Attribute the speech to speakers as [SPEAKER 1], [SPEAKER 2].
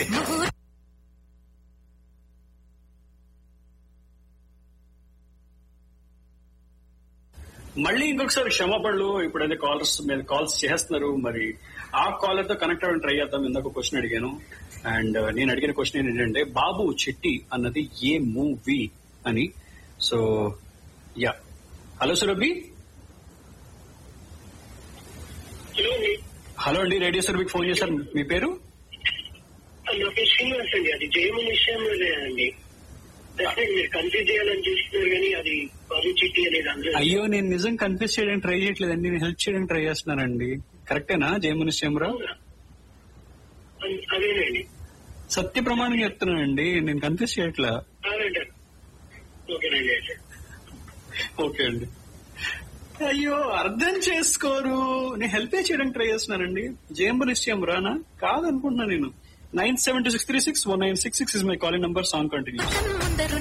[SPEAKER 1] మళ్ళీ ఇంకొకసారి క్షమాపణలు ఇప్పుడైతే కాలర్స్ మీద కాల్స్ చేస్తున్నారు మరి ఆ కాలర్ తో కనెక్ట్ అవ్వడం ట్రై చేద్దాం ఇందాక క్వశ్చన్ అడిగాను అండ్ నేను అడిగిన క్వశ్చన్ ఏంటంటే బాబు చిట్టి అన్నది ఏ మూవీ అని so yeah hello Surabhi
[SPEAKER 2] hello
[SPEAKER 1] hello అండి రేడియో సురభికి ఫోన్ చేశారు మీ పేరు
[SPEAKER 2] నా పేరు శ్రీనివాస్ అండి అది జయము విషయంలో అండి డెఫినెట్ మీరు కన్ఫ్యూజ్ చేయాలని చూస్తున్నారు కానీ అది బాబు చిట్టి అనేది అందరూ
[SPEAKER 1] అయ్యో నేను నిజం కన్ఫ్యూజ్ చేయడానికి ట్రై చేయట్లేదండి నేను హెల్ప్ చేయడానికి ట్రై చేస్తున్నానండి కరెక్టేనా జయముని శ్యామరావు
[SPEAKER 2] అవునా? అన్- అదేనండి
[SPEAKER 1] సత్య ప్రమాణం చెప్తున్నానండి నేను కన్ఫ్యూజ్ చేయట్లా
[SPEAKER 2] అదంటారు ఓకేనండి అయితే
[SPEAKER 1] ఓకే అండి అయ్యో అర్థం చేసుకోరు నేను హెల్ప్ చేయడానికి ట్రై చేస్తున్నానండి జేంబు నిశ్చయం రానా కాదనుకుంటున్నా నేను nine seven two six three six one nine six six is my calling number song continue
[SPEAKER 3] ముందరు